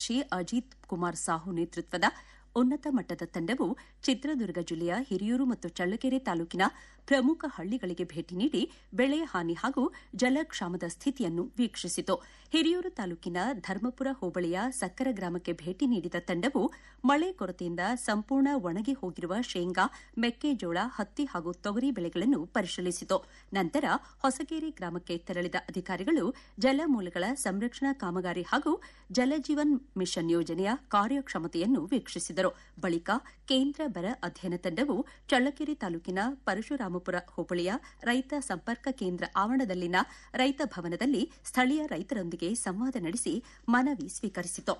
ಕಾರ್ಯದರ್ಶಿ ಅಜಿತ್ ಕುಮಾರ್ ಸಾಹು ನೇತೃತ್ವದ ಉನ್ನತ ಮಟ್ಟದ ತಂಡವು ಚಿತ್ರದುರ್ಗ ಜಿಲ್ಲೆಯ ಹಿರಿಯೂರು ಮತ್ತು ಚಳ್ಳಕೆರೆ ತಾಲೂಕಿನ ಪ್ರಮುಖ ಹಳ್ಳಿಗಳಿಗೆ ಭೇಟಿ ನೀಡಿ ಬೆಳೆ ಹಾನಿ ಹಾಗೂ ಜಲಕ್ಷಾಮದ ಸ್ಥಿತಿಯನ್ನು ವೀಕ್ಷಿಸಿತು ಹಿರಿಯೂರು ತಾಲೂಕಿನ ಧರ್ಮಪುರ ಹೋಬಳಿಯ ಸಕ್ಕರ ಗ್ರಾಮಕ್ಕೆ ಭೇಟಿ ನೀಡಿದ ತಂಡವು ಮಳೆ ಕೊರತೆಯಿಂದ ಸಂಪೂರ್ಣ ಒಣಗಿ ಹೋಗಿರುವ ಶೇಂಗಾ ಮೆಕ್ಕೆಜೋಳ ಹತ್ತಿ ಹಾಗೂ ತೊಗರಿ ಬೆಳೆಗಳನ್ನು ಪರಿಶೀಲಿಸಿತು ನಂತರ ಹೊಸಗೇರಿ ಗ್ರಾಮಕ್ಕೆ ತೆರಳಿದ ಅಧಿಕಾರಿಗಳು ಜಲಮೂಲಗಳ ಸಂರಕ್ಷಣಾ ಕಾಮಗಾರಿ ಹಾಗೂ ಜಲಜೀವನ್ ಮಿಷನ್ ಯೋಜನೆಯ ಕಾರ್ಯಕ್ಷಮತೆಯನ್ನು ವೀಕ್ಷಿಸಿದರು ಬಳಿಕ ಕೇಂದ್ರ ಬರ ಅಧ್ಯಯನ ತಂಡವು ಚಳ್ಳಕೆರೆ ತಾಲೂಕಿನ ಪರಶುರಾಮಪುರ ಹೋಬಳಿಯ ರೈತ ಸಂಪರ್ಕ ಕೇಂದ್ರ ಆವರಣದಲ್ಲಿನ ರೈತ ಭವನದಲ್ಲಿ ಸ್ಥಳೀಯ ರೈತರೊಂದಿಗೆ ಸಂವಾದ ನಡೆಸಿ ಮನವಿ ಸ್ವೀಕರಿಸಿತು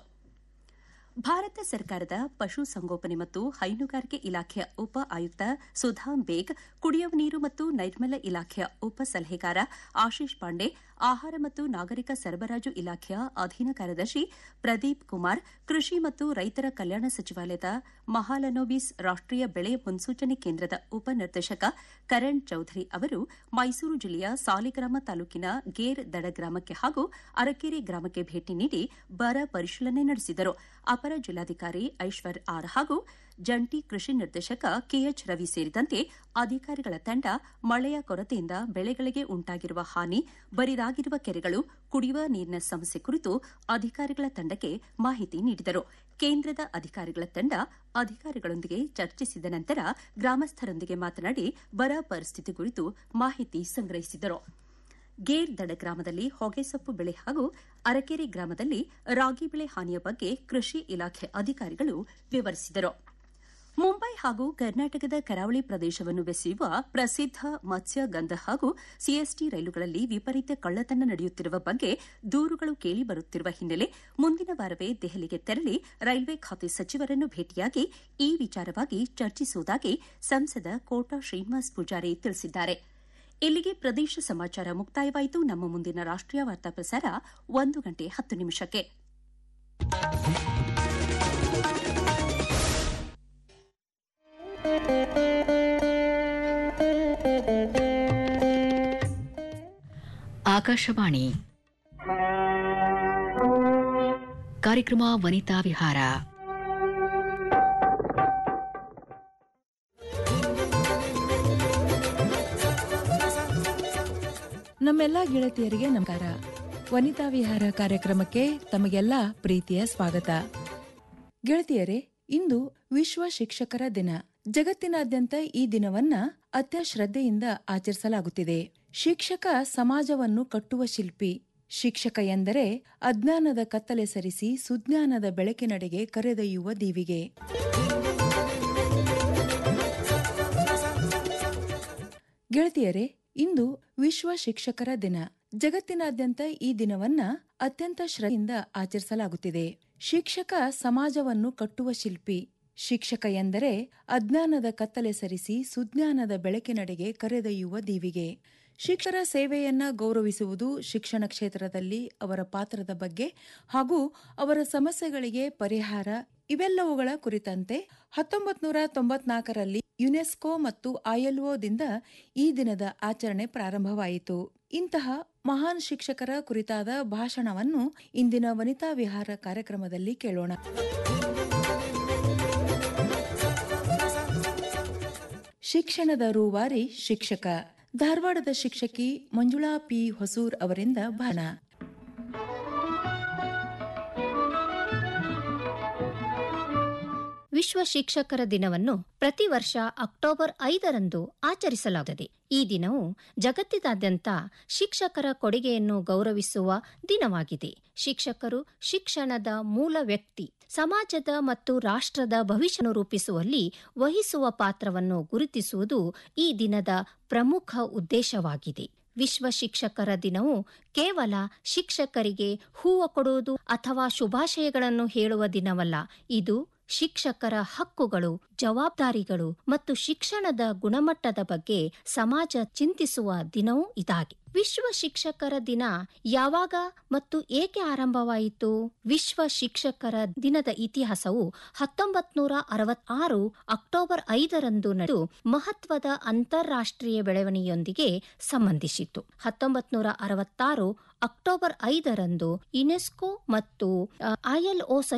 ಭಾರತ ಸರ್ಕಾರದ ಪಶುಸಂಗೋಪನೆ ಮತ್ತು ಹೈನುಗಾರಿಕೆ ಇಲಾಖೆಯ ಉಪ ಆಯುಕ್ತ ಸುಧಾಮ್ ಬೇಗ್ ಕುಡಿಯುವ ನೀರು ಮತ್ತು ನೈರ್ಮಲ್ಯ ಇಲಾಖೆಯ ಉಪ ಸಲಹೆಗಾರ ಆಶೀಶ್ ಪಾಂಡೆ ಆಹಾರ ಮತ್ತು ನಾಗರಿಕ ಸರಬರಾಜು ಇಲಾಖೆಯ ಅಧೀನ ಕಾರ್ಯದರ್ಶಿ ಪ್ರದೀಪ್ ಕುಮಾರ್ ಕೃಷಿ ಮತ್ತು ರೈತರ ಕಲ್ಯಾಣ ಸಚಿವಾಲಯದ ಮಹಾಲನೋಬಿಸ್ ರಾಷ್ಟೀಯ ಬೆಳೆ ಮುನ್ಸೂಚನೆ ಕೇಂದ್ರದ ಉಪನಿರ್ದೇಶಕ ಕರಣ್ ಚೌಧರಿ ಅವರು ಮೈಸೂರು ಜಿಲ್ಲೆಯ ಸಾಲಿಗ್ರಾಮ ತಾಲೂಕಿನ ಗೇರ್ ದಡ ಗ್ರಾಮಕ್ಕೆ ಹಾಗೂ ಅರಕೆರೆ ಗ್ರಾಮಕ್ಕೆ ಭೇಟಿ ನೀಡಿ ಬರ ಪರಿಶೀಲನೆ ನಡೆಸಿದರು ಅಪರ ಜಿಲ್ಲಾಧಿಕಾರಿ ಐಶ್ವರ್ ಆರ್ ಹಾಗೂ ಜಂಟಿ ಕೃಷಿ ನಿರ್ದೇಶಕ ಕೆಎಚ್ ರವಿ ಸೇರಿದಂತೆ ಅಧಿಕಾರಿಗಳ ತಂಡ ಮಳೆಯ ಕೊರತೆಯಿಂದ ಬೆಳೆಗಳಿಗೆ ಉಂಟಾಗಿರುವ ಹಾನಿ ಬರಿದಾಗಿರುವ ಕೆರೆಗಳು ಕುಡಿಯುವ ನೀರಿನ ಸಮಸ್ಯೆ ಕುರಿತು ಅಧಿಕಾರಿಗಳ ತಂಡಕ್ಕೆ ಮಾಹಿತಿ ನೀಡಿದರು ಕೇಂದ್ರದ ಅಧಿಕಾರಿಗಳ ತಂಡ ಅಧಿಕಾರಿಗಳೊಂದಿಗೆ ಚರ್ಚಿಸಿದ ನಂತರ ಗ್ರಾಮಸ್ಥರೊಂದಿಗೆ ಮಾತನಾಡಿ ಬರ ಪರಿಸ್ಥಿತಿ ಕುರಿತು ಮಾಹಿತಿ ಸಂಗ್ರಹಿಸಿದರು ಗೇರ್ ದಡ ಗ್ರಾಮದಲ್ಲಿ ಹೊಗೆಸೊಪ್ಪು ಬೆಳೆ ಹಾಗೂ ಅರಕೆರೆ ಗ್ರಾಮದಲ್ಲಿ ರಾಗಿ ಬೆಳೆ ಹಾನಿಯ ಬಗ್ಗೆ ಕೃಷಿ ಇಲಾಖೆ ಅಧಿಕಾರಿಗಳು ವಿವರಿಸಿದರು ಮುಂಬೈ ಹಾಗೂ ಕರ್ನಾಟಕದ ಕರಾವಳಿ ಪ್ರದೇಶವನ್ನು ಬೆಸೆಯುವ ಪ್ರಸಿದ್ದ ಮತ್ಸ್ಯಗಂಧ ಹಾಗೂ ಸಿಎಸ್ಟಿ ರೈಲುಗಳಲ್ಲಿ ವಿಪರೀತ ಕಳ್ಳತನ ನಡೆಯುತ್ತಿರುವ ಬಗ್ಗೆ ದೂರುಗಳು ಕೇಳಿಬರುತ್ತಿರುವ ಹಿನ್ನೆಲೆ ಮುಂದಿನ ವಾರವೇ ದೆಹಲಿಗೆ ತೆರಳಿ ರೈಲ್ವೆ ಖಾತೆ ಸಚಿವರನ್ನು ಭೇಟಿಯಾಗಿ ಈ ವಿಚಾರವಾಗಿ ಚರ್ಚಿಸುವುದಾಗಿ ಸಂಸದ ಕೋಟಾ ಶ್ರೀನಿವಾಸ್ ಪೂಜಾರಿ ತಿಳಿಸಿದ್ದಾರೆ ಇಲ್ಲಿಗೆ ಪ್ರದೇಶ ಸಮಾಚಾರ ಮುಕ್ತಾಯವಾಯಿತು ನಮ್ಮ ಮುಂದಿನ ರಾಷ್ಟೀಯ ವಾರ್ತಾ ಪ್ರಸಾರ ಒಂದು ಗಂಟೆ ಹತ್ತು ನಿಮಿಷಕ್ಕೆ ಆಕಾಶವಾಣಿ ಕಾರ್ಯಕ್ರಮ ವನಿತಾ ವಿಹಾರ ನಮ್ಮೆಲ್ಲ ಗೆಳತಿಯರಿಗೆ ನಮಸ್ಕಾರ ವನಿತಾ ವಿಹಾರ ಕಾರ್ಯಕ್ರಮಕ್ಕೆ ತಮಗೆಲ್ಲ ಪ್ರೀತಿಯ ಸ್ವಾಗತ ಗೆಳತಿಯರೇ ಇಂದು ವಿಶ್ವ ಶಿಕ್ಷಕರ ದಿನ ಜಗತ್ತಿನಾದ್ಯಂತ ಈ ದಿನವನ್ನ ಅತ್ಯಶ್ರದ್ಧೆಯಿಂದ ಆಚರಿಸಲಾಗುತ್ತಿದೆ ಶಿಕ್ಷಕ ಸಮಾಜವನ್ನು ಕಟ್ಟುವ ಶಿಲ್ಪಿ ಶಿಕ್ಷಕ ಎಂದರೆ ಅಜ್ಞಾನದ ಕತ್ತಲೆ ಸರಿಸಿ ಸುಜ್ಞಾನದ ಬೆಳಕಿನಡೆಗೆ ಕರೆದೊಯ್ಯುವ ದೀವಿಗೆ ಗೆಳತಿಯರೇ ಇಂದು ವಿಶ್ವ ಶಿಕ್ಷಕರ ದಿನ ಜಗತ್ತಿನಾದ್ಯಂತ ಈ ದಿನವನ್ನ ಅತ್ಯಂತ ಶ್ರದ್ಧೆಯಿಂದ ಆಚರಿಸಲಾಗುತ್ತಿದೆ ಶಿಕ್ಷಕ ಸಮಾಜವನ್ನು ಕಟ್ಟುವ ಶಿಲ್ಪಿ ಶಿಕ್ಷಕ ಎಂದರೆ ಅಜ್ಞಾನದ ಕತ್ತಲೆ ಸರಿಸಿ ಸುಜ್ಞಾನದ ಬೆಳಕಿನಡೆಗೆ ಕರೆದೊಯ್ಯುವ ದೀವಿಗೆ ಶಿಕ್ಷಕರ ಸೇವೆಯನ್ನ ಗೌರವಿಸುವುದು ಶಿಕ್ಷಣ ಕ್ಷೇತ್ರದಲ್ಲಿ ಅವರ ಪಾತ್ರದ ಬಗ್ಗೆ ಹಾಗೂ ಅವರ ಸಮಸ್ಯೆಗಳಿಗೆ ಪರಿಹಾರ ಇವೆಲ್ಲವುಗಳ ಕುರಿತಂತೆ ಹತ್ತೊಂಬತ್ ನೂರ ತೊಂಬತ್ನಾಲ್ಕರಲ್ಲಿ ಯುನೆಸ್ಕೋ ಮತ್ತು ಐಎಲ್ಒದಿಂದ ಈ ದಿನದ ಆಚರಣೆ ಪ್ರಾರಂಭವಾಯಿತು ಇಂತಹ ಮಹಾನ್ ಶಿಕ್ಷಕರ ಕುರಿತಾದ ಭಾಷಣವನ್ನು ಇಂದಿನ ವನಿತಾ ವಿಹಾರ ಕಾರ್ಯಕ್ರಮದಲ್ಲಿ ಕೇಳೋಣ ಶಿಕ್ಷಣದ ರೂವಾರಿ ಶಿಕ್ಷಕ ಧಾರವಾಡದ ಶಿಕ್ಷಕಿ ಮಂಜುಳಾ ಪಿ ಹೊಸೂರ್ ಅವರಿಂದ ಭಾಣ ವಿಶ್ವ ಶಿಕ್ಷಕರ ದಿನವನ್ನು ಪ್ರತಿ ವರ್ಷ ಅಕ್ಟೋಬರ್ ಐದರಂದು ಆಚರಿಸಲಾಗುತ್ತದೆ ಈ ದಿನವು ಜಗತ್ತಿನಾದ್ಯಂತ ಶಿಕ್ಷಕರ ಕೊಡುಗೆಯನ್ನು ಗೌರವಿಸುವ ದಿನವಾಗಿದೆ ಶಿಕ್ಷಕರು ಶಿಕ್ಷಣದ ಮೂಲ ವ್ಯಕ್ತಿ ಸಮಾಜದ ಮತ್ತು ರಾಷ್ಟ್ರದ ಭವಿಷ್ಯವನ್ನು ರೂಪಿಸುವಲ್ಲಿ ವಹಿಸುವ ಪಾತ್ರವನ್ನು ಗುರುತಿಸುವುದು ಈ ದಿನದ ಪ್ರಮುಖ ಉದ್ದೇಶವಾಗಿದೆ ವಿಶ್ವ ಶಿಕ್ಷಕರ ದಿನವು ಕೇವಲ ಶಿಕ್ಷಕರಿಗೆ ಹೂವು ಕೊಡುವುದು ಅಥವಾ ಶುಭಾಶಯಗಳನ್ನು ಹೇಳುವ ದಿನವಲ್ಲ ಇದು ಶಿಕ್ಷಕರ ಹಕ್ಕುಗಳು ಜವಾಬ್ದಾರಿಗಳು ಮತ್ತು ಶಿಕ್ಷಣದ ಗುಣಮಟ್ಟದ ಬಗ್ಗೆ ಸಮಾಜ ಚಿಂತಿಸುವ ದಿನವೂ ಇದಾಗಿದೆ ವಿಶ್ವ ಶಿಕ್ಷಕರ ದಿನ ಯಾವಾಗ ಮತ್ತು ಏಕೆ ಆರಂಭವಾಯಿತು ವಿಶ್ವ ಶಿಕ್ಷಕರ ದಿನದ ಇತಿಹಾಸವು ಹತ್ತೊಂಬತ್ ನೂರ ಅರವತ್ತಾರು ಅಕ್ಟೋಬರ್ ಐದರಂದು ನಡೆದು ಮಹತ್ವದ ಅಂತಾರಾಷ್ಟ್ರೀಯ ಬೆಳವಣಿಗೆಯೊಂದಿಗೆ ಸಂಬಂಧಿಸಿತು ಹತ್ತೊಂಬತ್ ನೂರ ಅರವತ್ತಾರು ಅಕ್ಟೋಬರ್ ಐದರಂದು ಯುನೆಸ್ಕೋ ಮತ್ತು ಐಎಲ್ಒ